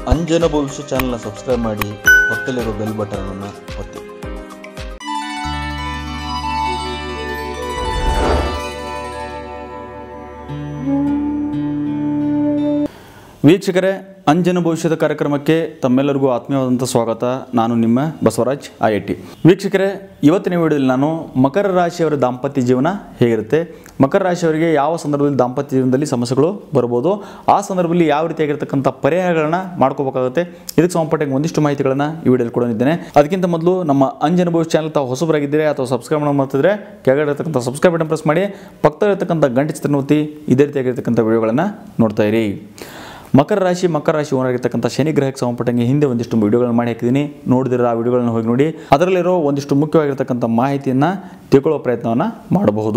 ಅಂಜನ ಭವಿಷ್ಯ ಚಾನಲ್ನ ಸಬ್ಸ್ಕ್ರೈಬ್ ಮಾಡಿ ಪಕ್ಕದಲ್ಲಿರೋ ಬೆಲ್ ಬಟನ್ ಅನ್ನು ಒತ್ತಿ ವೀಕ್ಷಕರೇ ಅಂಜನ ಭವಿಷ್ಯದ ಕಾರ್ಯಕ್ರಮಕ್ಕೆ ತಮ್ಮೆಲ್ಲರಿಗೂ ಆತ್ಮೀಯವಾದಂಥ ಸ್ವಾಗತ ನಾನು ನಿಮ್ಮ ಬಸವರಾಜ್ ಆಯಟ್ಟಿ ವೀಕ್ಷಕರೇ ಇವತ್ತಿನ ವಿಡಿಯೋದಲ್ಲಿ ನಾನು ಮಕರ ರಾಶಿಯವರ ದಾಂಪತ್ಯ ಜೀವನ ಹೇಗಿರುತ್ತೆ ಮಕರ ರಾಶಿಯವರಿಗೆ ಯಾವ ಸಂದರ್ಭದಲ್ಲಿ ದಾಂಪತ್ಯ ಜೀವನದಲ್ಲಿ ಸಮಸ್ಯೆಗಳು ಬರ್ಬೋದು ಆ ಸಂದರ್ಭದಲ್ಲಿ ಯಾವ ರೀತಿಯಾಗಿರ್ತಕ್ಕಂಥ ಪರಿಹಾರಗಳನ್ನ ಮಾಡ್ಕೋಬೇಕಾಗುತ್ತೆ ಇದಕ್ಕೆ ಸಂಬಂಧಪಟ್ಟ ಒಂದಿಷ್ಟು ಮಾಹಿತಿಗಳನ್ನು ಈ ವಿಡಿಯೋದಲ್ಲಿ ಕೊಡೋನಿದ್ದೇನೆ ಅದಕ್ಕಿಂತ ಮೊದಲು ನಮ್ಮ ಅಂಜನ ಭವಿಷ್ಯ ಚಾನಲ್ ತಾವು ಹೊಸಬರಾಗಿದ್ದರೆ ಅಥವಾ ಸಬ್ಸ್ಕ್ರೈಬ್ ಮಾಡೋ ಮಾಡ್ತಿದ್ರೆ ಕೆಳಗಡೆ ಇರತಕ್ಕಂಥ ಸಬ್ಸ್ಕ್ರೈಬ್ ಬಟನ್ ಪ್ರೆಸ್ ಮಾಡಿ ಪಕ್ಕದಲ್ಲಿರ್ತಕ್ಕಂಥ ಗಂಟೆ ಚಿತ್ರನ ಒತ್ತಿ ಇದೇ ರೀತಿಯಾಗಿರ್ತಕ್ಕಂಥ ವಿಡಿಯೋಗಳನ್ನು ನೋಡ್ತಾ ಇರಿ ಮಕರ ರಾಶಿ ಮಕರ ರಾಶಿ ಓನರಾಗಿರ್ತಕ್ಕಂಥ ಶನಿ ಗ್ರಹಕ್ಕೆ ಸಂಬಂಧಪಟ್ಟಂಗೆ ಹಿಂದೆ ಒಂದಿಷ್ಟು ವಿಡಿಯೋಗಳನ್ನ ಮಾಡಿ ಹಾಕಿದ್ದೀನಿ ನೋಡಿದಿರೋ ಆ ವಿಡಿಯೋಗಳನ್ನ ಹೋಗಿ ನೋಡಿ ಅದರಲ್ಲಿರೋ ಒಂದಿಷ್ಟು ಮುಖ್ಯವಾಗಿರ್ತಕ್ಕಂಥ ಮಾಹಿತಿಯನ್ನು ತಿಳ್ಕೊಳ್ಳೋ ಪ್ರಯತ್ನವನ್ನು ಮಾಡಬಹುದು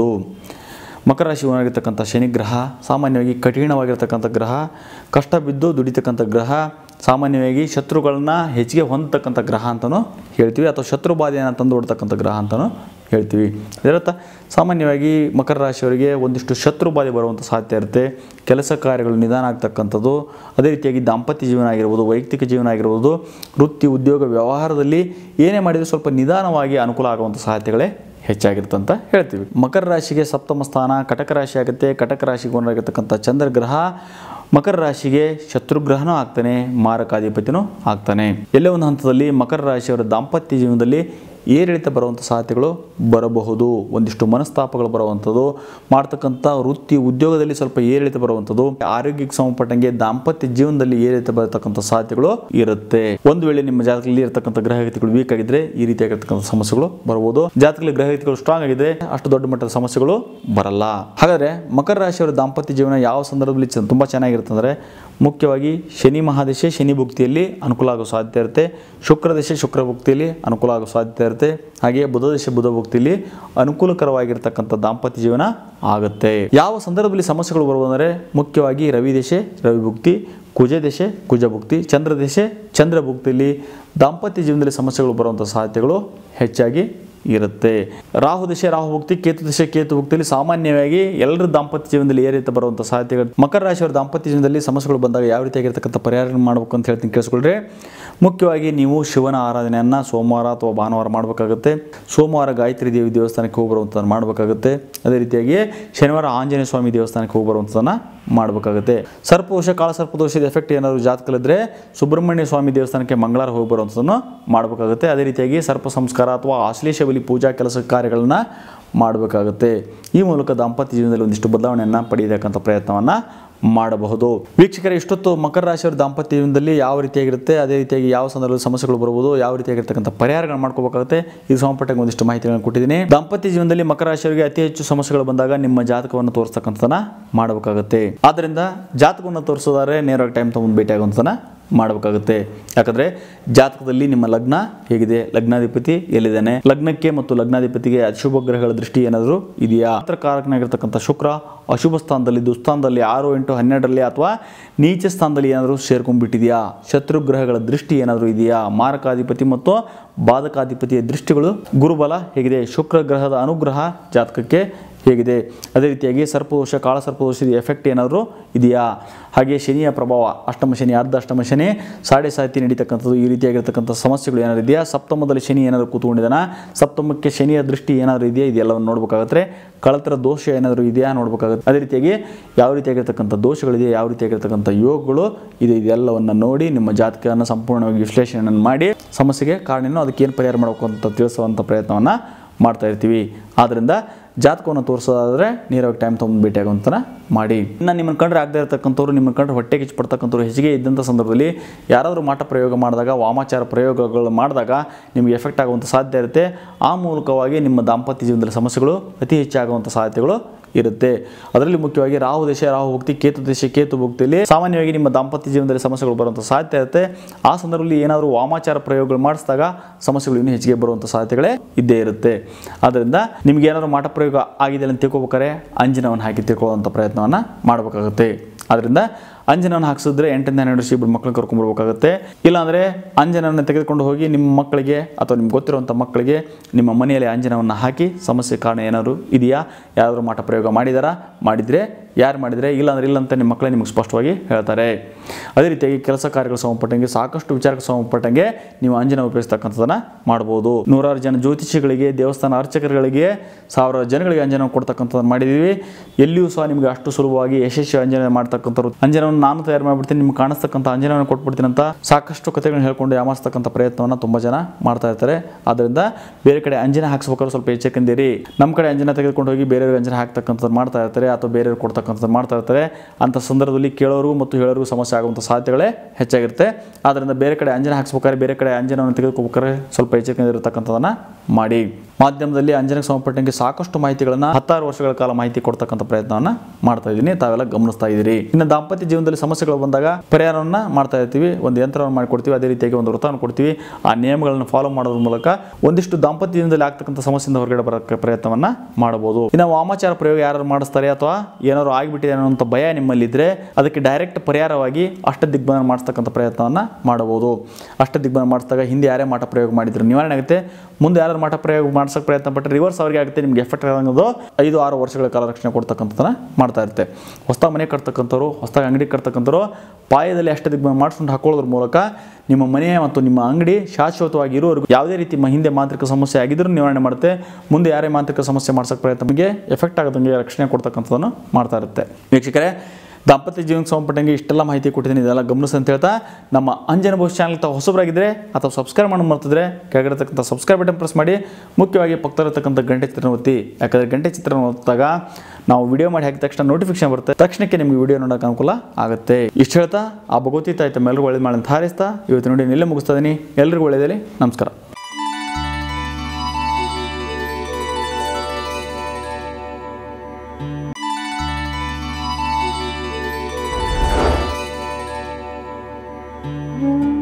ಮಕರ ರಾಶಿ ಓನರಾಗಿರ್ತಕ್ಕಂಥ ಶನಿ ಗ್ರಹ ಸಾಮಾನ್ಯವಾಗಿ ಕಠಿಣವಾಗಿರ್ತಕ್ಕಂಥ ಗ್ರಹ ಕಷ್ಟ ಬಿದ್ದು ದುಡಿತಕ್ಕಂಥ ಗ್ರಹ ಸಾಮಾನ್ಯವಾಗಿ ಶತ್ರುಗಳನ್ನ ಹೆಚ್ಚಿಗೆ ಹೊಂದತಕ್ಕಂಥ ಗ್ರಹ ಅಂತಲೂ ಹೇಳ್ತೀವಿ ಅಥವಾ ಶತ್ರು ಬಾಧೆಯನ್ನು ತಂದು ಕೊಡ್ತಕ್ಕಂಥ ಗ್ರಹ ಅಂತಲೂ ಹೇಳ್ತೀವಿ ಇದರರ್ಥ ಸಾಮಾನ್ಯವಾಗಿ ಮಕರ ರಾಶಿಯವರಿಗೆ ಒಂದಿಷ್ಟು ಶತ್ರು ಬಾಧೆ ಬರುವಂಥ ಸಾಧ್ಯತೆ ಇರುತ್ತೆ ಕೆಲಸ ಕಾರ್ಯಗಳು ನಿಧಾನ ಆಗ್ತಕ್ಕಂಥದ್ದು ಅದೇ ರೀತಿಯಾಗಿ ದಾಂಪತ್ಯ ಜೀವನ ಆಗಿರ್ಬೋದು ವೈಯಕ್ತಿಕ ಜೀವನ ಆಗಿರ್ಬೋದು ವೃತ್ತಿ ಉದ್ಯೋಗ ವ್ಯವಹಾರದಲ್ಲಿ ಏನೇ ಮಾಡಿದರೂ ಸ್ವಲ್ಪ ನಿಧಾನವಾಗಿ ಅನುಕೂಲ ಆಗುವಂಥ ಸಾಧ್ಯತೆಗಳೇ ಹೆಚ್ಚಾಗಿರ್ತಂತ ಹೇಳ್ತೀವಿ ಮಕರ ರಾಶಿಗೆ ಸಪ್ತಮ ಸ್ಥಾನ ಕಟಕ ರಾಶಿ ಆಗುತ್ತೆ ಕಟಕ ರಾಶಿಗೆ ಒಂದಾಗಿರ್ತಕ್ಕಂಥ ಚಂದ್ರಗ್ರಹ ಮಕರ ರಾಶಿಗೆ ಶತ್ರುಗ್ರಹನೂ ಆಗ್ತಾನೆ ಮಾರಕಾಧಿಪತಿನೂ ಆಗ್ತಾನೆ ಎಲ್ಲೇ ಒಂದು ಹಂತದಲ್ಲಿ ಮಕರ ರಾಶಿಯವರ ದಾಂಪತ್ಯ ಜೀವನದಲ್ಲಿ ಏರಿಳಿತ ಬರುವಂಥ ಸಾಧ್ಯತೆಗಳು ಬರಬಹುದು ಒಂದಿಷ್ಟು ಮನಸ್ತಾಪಗಳು ಬರುವಂಥದ್ದು ಮಾಡ್ತಕ್ಕಂಥ ವೃತ್ತಿ ಉದ್ಯೋಗದಲ್ಲಿ ಸ್ವಲ್ಪ ಏರಿಳಿತ ಬರುವಂಥದ್ದು ಆರೋಗ್ಯಕ್ಕೆ ಸಂಬಂಧಪಟ್ಟಂಗೆ ದಾಂಪತ್ಯ ಜೀವನದಲ್ಲಿ ಏರಿಳಿತ ಬರತಕ್ಕಂಥ ಸಾಧ್ಯತೆಗಳು ಇರುತ್ತೆ ಒಂದು ವೇಳೆ ನಿಮ್ಮ ಜಾತಕದಲ್ಲಿ ಇರತಕ್ಕಂಥ ಗ್ರಹಗತಿಗಳು ವೀಕ್ ಆಗಿದ್ರೆ ಈ ರೀತಿಯಾಗಿರ್ತಕ್ಕಂಥ ಸಮಸ್ಯೆಗಳು ಬರಬಹುದು ಜಾತಕದಲ್ಲಿ ಗ್ರಹಗತಿಗಳು ಸ್ಟ್ರಾಂಗ್ ಆಗಿದ್ರೆ ಅಷ್ಟು ದೊಡ್ಡ ಮಟ್ಟದ ಸಮಸ್ಯೆಗಳು ಬರಲ್ಲ ಹಾಗಾದ್ರೆ ಮಕರ ರಾಶಿಯವರ ದಾಂಪತ್ಯ ಜೀವನ ಯಾವ ಸಂದರ್ಭದಲ್ಲಿ ಚ- ತುಂಬಾ ಚೆನ್ನಾಗಿರುತ್ತೆ ಅಂದ್ರೆ ಮುಖ್ಯವಾಗಿ ಶನಿ ಮಹಾದಶೆ ಶನಿ ಭುಕ್ತಿಯಲ್ಲಿ ಅನುಕೂಲ ಆಗೋ ಸಾಧ್ಯತೆ ಇರುತ್ತೆ ಶುಕ್ರ ದಶೆ ಶುಕ್ರ ಭುಕ್ತಿಯಲ್ಲಿ ಅನುಕೂಲ ಆಗೋ ಸಾಧ್ಯತೆ ಇರುತ್ತೆ ಹಾಗೆಯೇ ಬುಧ ದಶೆ ಬುಧ ಭುಕ್ತಿಯಲ್ಲಿ ಅನುಕೂಲಕರವಾಗಿರ್ತಕ್ಕಂಥ ದಾಂಪತ್ಯ ಜೀವನ ಆಗುತ್ತೆ ಯಾವ ಸಂದರ್ಭದಲ್ಲಿ ಸಮಸ್ಯೆಗಳು ಬರುವುದಂದರೆ ಮುಖ್ಯವಾಗಿ ರವಿ ದಶೆ ರವಿ ಭುಕ್ತಿ ಕುಜ ದಶೆ ಕುಜ ಭುಕ್ತಿ ಚಂದ್ರ ದಶೆ ಚಂದ್ರ ಭುಕ್ತಿಯಲ್ಲಿ ದಾಂಪತ್ಯ ಜೀವನದಲ್ಲಿ ಸಮಸ್ಯೆಗಳು ಬರುವಂಥ ಸಾಧ್ಯತೆಗಳು ಹೆಚ್ಚಾಗಿ ಇರುತ್ತೆ ರಾಹು ದಶೆ ರಾಹು ಭುಕ್ತಿ ಕೇತು ದಶೆ ಕೇತು ಭುಕ್ತಿಯಲ್ಲಿ ಸಾಮಾನ್ಯವಾಗಿ ಎಲ್ಲರ ದಾಂಪತ್ಯ ಜೀವನದಲ್ಲಿ ಏರಿತ ಬರುವಂಥ ಸಾಧ್ಯತೆಗಳು ಮಕರ ರಾಶಿಯವರ ದಾಂಪತ್ಯ ಜೀವನದಲ್ಲಿ ಸಮಸ್ಯೆಗಳು ಬಂದಾಗ ಯಾವ ರೀತಿಯಾಗಿರ್ತಕ್ಕಂಥ ಪರಿಹಾರ ಮಾಡಬೇಕು ಅಂತ ಹೇಳ್ತೀನಿ ಕೇಳಿಸ್ಕೊಳ್ರಿ ಮುಖ್ಯವಾಗಿ ನೀವು ಶಿವನ ಆರಾಧನೆಯನ್ನು ಸೋಮವಾರ ಅಥವಾ ಭಾನುವಾರ ಮಾಡಬೇಕಾಗುತ್ತೆ ಸೋಮವಾರ ಗಾಯತ್ರಿ ದೇವಿ ದೇವಸ್ಥಾನಕ್ಕೆ ಹೋಗಿ ಬರುವಂಥದ್ದನ್ನು ಮಾಡಬೇಕಾಗುತ್ತೆ ಅದೇ ರೀತಿಯಾಗಿ ಶನಿವಾರ ಆಂಜನೇಯ ಸ್ವಾಮಿ ದೇವಸ್ಥಾನಕ್ಕೆ ಹೋಗಿ ಬರುವಂಥದ್ದನ್ನು ಮಾಡಬೇಕಾಗುತ್ತೆ ಸರ್ಪದೋಷ ಕಾಳ ಸರ್ಪದೋಷದ ಎಫೆಕ್ಟ್ ಏನಾದರೂ ಜಾತಕಲಿದ್ರೆ ಸುಬ್ರಹ್ಮಣ್ಯ ಸ್ವಾಮಿ ದೇವಸ್ಥಾನಕ್ಕೆ ಮಂಗಳವಾರ ಹೋಗಿ ಬರುವಂಥದ್ದನ್ನು ಮಾಡಬೇಕಾಗುತ್ತೆ ಅದೇ ರೀತಿಯಾಗಿ ಸರ್ಪ ಸಂಸ್ಕಾರ ಅಥವಾ ಆಶ್ಲೇಷ ಬಲಿ ಪೂಜಾ ಕೆಲಸ ಕಾರ್ಯಗಳನ್ನು ಮಾಡಬೇಕಾಗುತ್ತೆ ಈ ಮೂಲಕ ದಾಂಪತ್ಯ ಜೀವನದಲ್ಲಿ ಒಂದಿಷ್ಟು ಬದಲಾವಣೆಯನ್ನು ಪಡೆಯತಕ್ಕಂಥ ಪ್ರಯತ್ನವನ್ನು ಮಾಡಬಹುದು ವೀಕ್ಷಕರೇ ಇಷ್ಟೊತ್ತು ಮಕರ ರಾಶಿಯವರ ದಾಂಪತ್ಯ ಜೀವನದಲ್ಲಿ ಯಾವ ರೀತಿಯಾಗಿರುತ್ತೆ ಅದೇ ರೀತಿಯಾಗಿ ಯಾವ ಸಂದರ್ಭದಲ್ಲಿ ಸಮಸ್ಯೆಗಳು ಬರ್ಬೋದು ಯಾವ ರೀತಿಯಾಗಿರ್ತಕ್ಕಂಥ ಪರಿಹಾರಗಳನ್ನು ಮಾಡ್ಕೋಬೇಕಾಗುತ್ತೆ ಇದು ಸಂಬಂಧಪಟ್ಟ ಒಂದಿಷ್ಟು ಮಾಹಿತಿಗಳನ್ನು ಕೊಟ್ಟಿದ್ದೀನಿ ದಾಂಪತ್ಯ ಜೀವನದಲ್ಲಿ ಮಕರ ರಾಶಿಯವರಿಗೆ ಅತಿ ಹೆಚ್ಚು ಸಮಸ್ಯೆಗಳು ಬಂದಾಗ ನಿಮ್ಮ ಜಾತಕವನ್ನು ತೋರಿಸ್ತಕ್ಕಂಥದನ್ನ ಮಾಡಬೇಕಾಗುತ್ತೆ ಆದ್ದರಿಂದ ಜಾತಕವನ್ನು ತೋರಿಸೋದಾದ್ರೆ ನೇರವಾಗಿ ಟೈಮ್ ತಗೊಂಡು ಭೇಟಿ ಆಗುವಂಥದ್ದನ್ನ ಮಾಡಬೇಕಾಗುತ್ತೆ ಯಾಕಂದರೆ ಜಾತಕದಲ್ಲಿ ನಿಮ್ಮ ಲಗ್ನ ಹೇಗಿದೆ ಲಗ್ನಾಧಿಪತಿ ಎಲ್ಲಿದ್ದಾನೆ ಲಗ್ನಕ್ಕೆ ಮತ್ತು ಲಗ್ನಾಧಿಪತಿಗೆ ಅಶುಭ ಗ್ರಹಗಳ ದೃಷ್ಟಿ ಏನಾದರೂ ಇದೆಯಾ ಕಾರಕನಾಗಿರ್ತಕ್ಕಂಥ ಶುಕ್ರ ಅಶುಭ ಸ್ಥಾನದಲ್ಲಿ ದುಸ್ಥಾನದಲ್ಲಿ ಆರು ಎಂಟು ಹನ್ನೆರಡರಲ್ಲಿ ಅಥವಾ ನೀಚ ಸ್ಥಾನದಲ್ಲಿ ಏನಾದರೂ ಸೇರ್ಕೊಂಡ್ಬಿಟ್ಟಿದೆಯಾ ಶತ್ರು ಗ್ರಹಗಳ ದೃಷ್ಟಿ ಏನಾದರೂ ಇದೆಯಾ ಮಾರಕಾಧಿಪತಿ ಮತ್ತು ಬಾಧಕಾಧಿಪತಿಯ ದೃಷ್ಟಿಗಳು ಗುರುಬಲ ಹೇಗಿದೆ ಶುಕ್ರ ಗ್ರಹದ ಅನುಗ್ರಹ ಜಾತಕಕ್ಕೆ ಹೇಗಿದೆ ಅದೇ ರೀತಿಯಾಗಿ ಸರ್ಪದೋಷ ಕಾಳ ಸರ್ಪದೋಷದ ಎಫೆಕ್ಟ್ ಏನಾದರೂ ಇದೆಯಾ ಹಾಗೆ ಶನಿಯ ಪ್ರಭಾವ ಅಷ್ಟಮ ಶನಿ ಅರ್ಧ ಅಷ್ಟಮ ಶನಿ ಸಾಡೆ ಸಾತಿ ನಡೀತಕ್ಕಂಥದ್ದು ಈ ರೀತಿಯಾಗಿರ್ತಕ್ಕಂಥ ಸಮಸ್ಯೆಗಳು ಏನಾದ್ರು ಇದೆಯಾ ಸಪ್ತಮದಲ್ಲಿ ಶನಿ ಏನಾದರೂ ಕೂತ್ಕೊಂಡಿದ್ದಾನ ಸಪ್ತಮಕ್ಕೆ ಶನಿಯ ದೃಷ್ಟಿ ಏನಾದರೂ ಇದೆಯಾ ಇದೆಲ್ಲವನ್ನು ನೋಡ್ಬೇಕಾಗತ್ತೆ ಕಳತರ ದೋಷ ಏನಾದರೂ ಇದೆಯಾ ನೋಡ್ಬೇಕಾಗುತ್ತೆ ಅದೇ ರೀತಿಯಾಗಿ ಯಾವ ರೀತಿಯಾಗಿರ್ತಕ್ಕಂಥ ದೋಷಗಳಿದೆ ಯಾವ ರೀತಿಯಾಗಿರ್ತಕ್ಕಂಥ ಯೋಗಗಳು ಇದೆ ಇದೆಲ್ಲವನ್ನು ನೋಡಿ ನಿಮ್ಮ ಜಾತಕವನ್ನು ಸಂಪೂರ್ಣವಾಗಿ ವಿಶ್ಲೇಷಣೆಯನ್ನು ಮಾಡಿ ಸಮಸ್ಯೆಗೆ ಕಾರಣನೂ ಅದಕ್ಕೆ ಏನು ಪರಿಹಾರ ಮಾಡಬೇಕು ಅಂತ ತಿಳಿಸುವಂಥ ಪ್ರಯತ್ನವನ್ನು ಮಾಡ್ತಾ ಇರ್ತೀವಿ ಆದ್ದರಿಂದ ಜಾತಕವನ್ನು ತೋರಿಸೋದಾದರೆ ನೇರವಾಗಿ ಟೈಮ್ ತೊಗೊಂಡು ಭೇಟಿ ಆಗುವಂತನ ಮಾಡಿ ಇನ್ನು ನಿಮ್ಮನ್ನು ಕಂಡ್ರೆ ಆಗದೆ ಇರತಕ್ಕಂಥವ್ರು ನಿಮ್ಮನ್ನು ಕಂಡ್ರೆ ಹೊಟ್ಟೆ ಕಿಚ್ಚು ಪಡ್ತಕ್ಕಂಥವ್ರು ಹೆಚ್ಚಿಗೆ ಇದ್ದಂಥ ಸಂದರ್ಭದಲ್ಲಿ ಯಾರಾದರೂ ಮಾಟ ಪ್ರಯೋಗ ಮಾಡಿದಾಗ ವಾಮಾಚಾರ ಪ್ರಯೋಗಗಳು ಮಾಡಿದಾಗ ನಿಮಗೆ ಎಫೆಕ್ಟ್ ಆಗುವಂಥ ಸಾಧ್ಯ ಇರುತ್ತೆ ಆ ಮೂಲಕವಾಗಿ ನಿಮ್ಮ ದಾಂಪತ್ಯ ಜೀವನದಲ್ಲಿ ಸಮಸ್ಯೆಗಳು ಅತಿ ಹೆಚ್ಚಾಗುವಂಥ ಸಾಧ್ಯತೆಗಳು ಇರುತ್ತೆ ಅದರಲ್ಲಿ ಮುಖ್ಯವಾಗಿ ರಾಹು ದೇಶ ರಾಹು ಭಕ್ತಿ ಕೇತು ದೇಶ ಕೇತು ಭಕ್ತಿಯಲ್ಲಿ ಸಾಮಾನ್ಯವಾಗಿ ನಿಮ್ಮ ದಾಂಪತ್ಯ ಜೀವನದಲ್ಲಿ ಸಮಸ್ಯೆಗಳು ಬರುವಂಥ ಸಾಧ್ಯತೆ ಇರುತ್ತೆ ಆ ಸಂದರ್ಭದಲ್ಲಿ ಏನಾದರೂ ವಾಮಾಚಾರ ಪ್ರಯೋಗಗಳು ಮಾಡಿಸಿದಾಗ ಸಮಸ್ಯೆಗಳು ಇನ್ನೂ ಹೆಚ್ಚಿಗೆ ಬರುವಂಥ ಸಾಧ್ಯತೆಗಳೇ ಇದ್ದೇ ಇರುತ್ತೆ ಆದ್ದರಿಂದ ನಿಮ್ಗೆ ಏನಾದರೂ ಮಾಟ ಪ್ರಯೋಗ ಆಗಿದೆ ಅಂತ ತಿಳ್ಕೊಬೇಕಾರೆ ಅಂಜನವನ್ನು ಹಾಕಿ ತಿಳ್ಕೊಳ್ಳುವಂಥ ಪ್ರಯತ್ನವನ್ನು ಮಾಡಬೇಕಾಗುತ್ತೆ ಆದ್ದರಿಂದ ಅಂಜನವನ್ನು ಹಾಕ್ಸಿದ್ರೆ ಎಂಟರಿಂದ ಹನ್ನೆರಡು ವರ್ಷ ಇಬ್ಬರು ಮಕ್ಕಳನ್ನ ಕರ್ಕೊಂಡ್ಬರ್ಬೇಕಾಗುತ್ತೆ ಇಲ್ಲಾಂದರೆ ಅಂಜನವನ್ನು ತೆಗೆದುಕೊಂಡು ಹೋಗಿ ನಿಮ್ಮ ಮಕ್ಕಳಿಗೆ ಅಥವಾ ನಿಮ್ಗೆ ಗೊತ್ತಿರುವಂಥ ಮಕ್ಕಳಿಗೆ ನಿಮ್ಮ ಮನೆಯಲ್ಲಿ ಅಂಜನವನ್ನು ಹಾಕಿ ಸಮಸ್ಯೆ ಕಾರಣ ಏನಾದರೂ ಇದೆಯಾ ಯಾರಾದರೂ ಮಾಟ ಪ್ರಯೋಗ ಮಾಡಿದಾರಾ ಮಾಡಿದರೆ ಯಾರು ಮಾಡಿದರೆ ಇಲ್ಲ ಅಂದ್ರೆ ಇಲ್ಲ ಅಂತ ನಿಮ್ಮ ಮಕ್ಕಳೇ ನಿಮಗೆ ಸ್ಪಷ್ಟವಾಗಿ ಹೇಳ್ತಾರೆ ಅದೇ ರೀತಿಯಾಗಿ ಕೆಲಸ ಕಾರ್ಯಗಳು ಸಂಬಂಧಪಟ್ಟಂಗೆ ಸಾಕಷ್ಟು ವಿಚಾರಕ್ಕೆ ಸಂಬಂಧಪಟ್ಟಂಗೆ ನೀವು ಅಂಜನ ಉಪಯೋಗಿಸ್ತಕ್ಕಂಥದ್ದನ್ನು ಮಾಡ್ಬೋದು ನೂರಾರು ಜನ ಜ್ಯೋತಿಷಿಗಳಿಗೆ ದೇವಸ್ಥಾನ ಅರ್ಚಕರುಗಳಿಗೆ ಸಾವಿರಾರು ಜನಗಳಿಗೆ ಅಂಜನ ಕೊಡ್ತಕ್ಕಂಥದ್ದನ್ನು ಮಾಡಿದ್ದೀವಿ ಎಲ್ಲಿಯೂ ಸಹ ನಿಮಗೆ ಅಷ್ಟು ಸುಲಭವಾಗಿ ಯಶಸ್ವಿ ಅಂಜನ ಮಾಡ್ತಕ್ಕಂಥವ್ರು ಅಂಜನವನ್ನು ನಾನು ತಯಾರು ಮಾಡಿಬಿಡ್ತೀನಿ ನಿಮ್ಗೆ ಕಾಣಿಸ್ತಕ್ಕಂಥ ಅಂಜನವನ್ನು ಕೊಟ್ಬಿಡ್ತೀನಿ ಅಂತ ಸಾಕಷ್ಟು ಕಥೆಗಳನ್ನ ಹೇಳ್ಕೊಂಡು ಯಾಮಾರಿಸ್ತಕ್ಕಂಥ ಪ್ರಯತ್ನವನ್ನು ತುಂಬ ಜನ ಮಾಡ್ತಾ ಇರ್ತಾರೆ ಆದ್ದರಿಂದ ಬೇರೆ ಕಡೆ ಅಂಜನ ಹಾಕ್ಸ್ಬೇಕಾದ್ರೆ ಸ್ವಲ್ಪ ಎಚ್ಚರಿಕೆಂದಿರಿ ನಮ್ಮ ಕಡೆ ಅಂಜನ ತೆಗೆದುಕೊಂಡು ಹೋಗಿ ಬೇರೆಯವ್ರಿಗೆ ಅಂಜನ ಹಾಕ್ತಕ್ಕಂಥದ್ದು ಮಾಡ್ತಾ ಇರ್ತಾರೆ ಅಥವಾ ಬೇರೆಯವ್ರಿಗೆ ಕೊಡ್ತಕ್ಕಂಥದ್ದು ಮಾಡ್ತಾ ಇರ್ತಾರೆ ಅಂಥ ಸಂದರ್ಭದಲ್ಲಿ ಕೇಳೋರು ಮತ್ತು ಹೇಳೋರಿಗೂ ಸಮಸ್ಯೆ ಆಗುವಂಥ ಸಾಧ್ಯತೆಗಳೇ ಹೆಚ್ಚಾಗಿರುತ್ತೆ ಆದ್ದರಿಂದ ಬೇರೆ ಕಡೆ ಅಂಜನ ಹಾಕ್ಸ್ಬೇಕಾದ್ರೆ ಬೇರೆ ಕಡೆ ಅಂಜನವನ್ನು ತೆಗೆದುಕೋಬೇಕಾದ್ರೆ ಸ್ವಲ್ಪ ಎಚ್ಚರಿಕೆಯಿಂದ ಇರತಕ್ಕಂಥದ್ದನ್ನು ಮಾಡಿ ಮಾಧ್ಯಮದಲ್ಲಿ ಅಂಜನಕ್ಕೆ ಸಂಬಂಧಪಟ್ಟಂಗೆ ಸಾಕಷ್ಟು ಮಾಹಿತಿಗಳನ್ನು ಹತ್ತಾರು ವರ್ಷಗಳ ಕಾಲ ಮಾಹಿತಿ ಕೊಡ್ತಕ್ಕಂಥ ಪ್ರಯತ್ನವನ್ನು ಮಾಡ್ತಾ ಇದ್ದೀನಿ ತಾವೆಲ್ಲ ಗಮನಿಸ್ತಾ ಇದ್ದೀರಿ ಇನ್ನು ದಾಂಪತ್ಯ ಜೀವನದಲ್ಲಿ ಸಮಸ್ಯೆಗಳು ಬಂದಾಗ ಪರಿಹಾರವನ್ನು ಮಾಡ್ತಾ ಇರ್ತೀವಿ ಒಂದು ಯಂತ್ರವನ್ನು ಮಾಡಿಕೊಡ್ತೀವಿ ಅದೇ ರೀತಿಯಾಗಿ ಒಂದು ವೃತ್ತವನ್ನು ಕೊಡ್ತೀವಿ ಆ ನಿಯಮಗಳನ್ನು ಫಾಲೋ ಮಾಡೋದ್ರ ಮೂಲಕ ಒಂದಿಷ್ಟು ದಾಂಪತ್ಯ ಜೀವನದಲ್ಲಿ ಆಗ್ತಕ್ಕಂಥ ಸಮಸ್ಯೆಯಿಂದ ಹೊರಗಡೆ ಬರೋಕ್ಕೆ ಪ್ರಯತ್ನವನ್ನು ಮಾಡಬಹುದು ಇನ್ನು ವಾಮಾಚಾರ ಪ್ರಯೋಗ ಯಾರು ಮಾಡಿಸ್ತಾರೆ ಅಥವಾ ಏನಾದ್ರು ಆಗಿಬಿಟ್ಟಿದೆ ಅನ್ನೋಂಥ ಭಯ ನಿಮ್ಮಲ್ಲಿದ್ದರೆ ಅದಕ್ಕೆ ಡೈರೆಕ್ಟ್ ಪರಿಹಾರವಾಗಿ ಅಷ್ಟ ದಿಗ್ಬಂಧನ ಮಾಡಿಸ್ತಕ್ಕಂಥ ಪ್ರಯತ್ನವನ್ನು ಮಾಡಬಹುದು ಅಷ್ಟ ದಿಗ್ಬಂಧನ ಮಾಡಿಸಿದಾಗ ಹಿಂದೆ ಯಾರೇ ಮಾಟ ಪ್ರಯೋಗ ಮಾಡಿದ್ರು ನಿವಾರಣೆ ಆಗುತ್ತೆ ಮುಂದೆ ಯಾರು ಮಾಟ ಪ್ರಯೋಗ ಮಾಡ್ಸೋಕೆ ಪ್ರಯತ್ನ ಪಟ್ಟರೆ ರಿವರ್ಸ್ ಅವ್ರಿಗೆ ಆಗುತ್ತೆ ನಿಮ್ಗೆ ಎಫೆಕ್ಟ್ ಆಗೋದು ಐದು ಆರು ವರ್ಷಗಳ ಕಾಲ ರಕ್ಷಣೆ ಕೊಡ್ತಕ್ಕಂಥದ್ದನ್ನ ಮಾಡ್ತಾ ಇರುತ್ತೆ ಹೊಸ ಮನೆ ಕಟ್ತಕ್ಕಂಥವ್ರು ಹೊಸದಾಗಿ ಅಂಗಡಿ ಕಟ್ತಕ್ಕಂಥವ್ರು ಪಾಯದಲ್ಲಿ ಅಷ್ಟ ದಿಗ್ಬಂಧನ ಮಾಡಿಸ್ಕೊಂಡು ಹಾಕೊಳ್ಳೋದ್ರ ಮೂಲಕ ನಿಮ್ಮ ಮನೆ ಮತ್ತು ನಿಮ್ಮ ಅಂಗಡಿ ಶಾಶ್ವತವಾಗಿ ಇರೋವರೆಗೂ ಯಾವುದೇ ರೀತಿ ಮ- ಹಿಂದೆ ಮಾಂತ್ರಿಕ ಸಮಸ್ಯೆ ಆಗಿದ್ರೂ ನಿವಾರಣೆ ಮಾಡುತ್ತೆ ಮುಂದೆ ಯಾರೇ ಮಾಂತ್ರಿಕ ಸಮಸ್ಯೆ ಮಾಡ್ಸೋಕೆ ಪ್ರಯತ್ನ ಬಗ್ಗೆ ಎಫೆಕ್ಟ್ ಆಗದಂಗೆ ರಕ್ಷಣೆ ಕೊಡ್ತಕ್ಕಂಥದ್ದನ್ನು ಮಾಡ್ತಾ ಇರುತ್ತೆ ವೀಕ್ಷಕರೇ ದಾಂಪತ್ಯ ಜೀವನಕ್ಕೆ ಸಂಬಂಧಪಟ್ಟಂಗೆ ಇಷ್ಟೆಲ್ಲ ಮಾಹಿತಿ ಕೊಟ್ಟಿದ್ದೀನಿ ಇದೆಲ್ಲ ಗಮನಿಸಿ ಅಂತ ಹೇಳ್ತಾ ನಮ್ಮ ಅಂಜನ ಭವಿಷ್ಯ ಚಾನಲ್ ತಾವು ಹೊಸಬರಾಗಿದ್ದರೆ ಅಥವಾ ಸಬ್ಸ್ಕ್ರೈಬ್ ಮಾಡೋದು ಮರ್ತಿದ್ರೆ ಕೆಳಗಿರತಕ್ಕಂಥ ಸಬ್ಸ್ಕ್ರೈಬ್ ಬಟನ್ ಪ್ರೆಸ್ ಮಾಡಿ ಮುಖ್ಯವಾಗಿ ಪಕ್ಕದಲ್ಲಿರತಕ್ಕಂಥ ಗಂಟೆ ಚಿತ್ರನ ಒತ್ತಿ ಯಾಕಂದರೆ ಗಂಟೆ ಚಿತ್ರನ ಒತ್ತಿದಾಗ ನಾವು ವಿಡಿಯೋ ಮಾಡಿ ಹಾಕಿದ ತಕ್ಷಣ ನೋಟಿಫಿಕೇಶನ್ ಬರುತ್ತೆ ತಕ್ಷಣಕ್ಕೆ ನಿಮಗೆ ವಿಡಿಯೋ ನೋಡೋಕೆ ಅನುಕೂಲ ಆಗುತ್ತೆ ಇಷ್ಟು ಹೇಳ್ತಾ ಆ ಭಗವತಿ ತಾಯಿ ತಮ್ಮೆಲ್ಲರಿಗೂ ಒಳ್ಳೇದು ಮಾಡಿ ಅಂತ ಹಾರೈಸ್ತಾ ಇವತ್ತು ನೋಡಿ ಇಲ್ಲೇ ಮುಗಿಸ್ತಾ ಇದ್ದೀನಿ ಎಲ್ರಿಗೂ ಒಳ್ಳೆಯದಲ್ಲಿ ನಮಸ್ಕಾರ thank you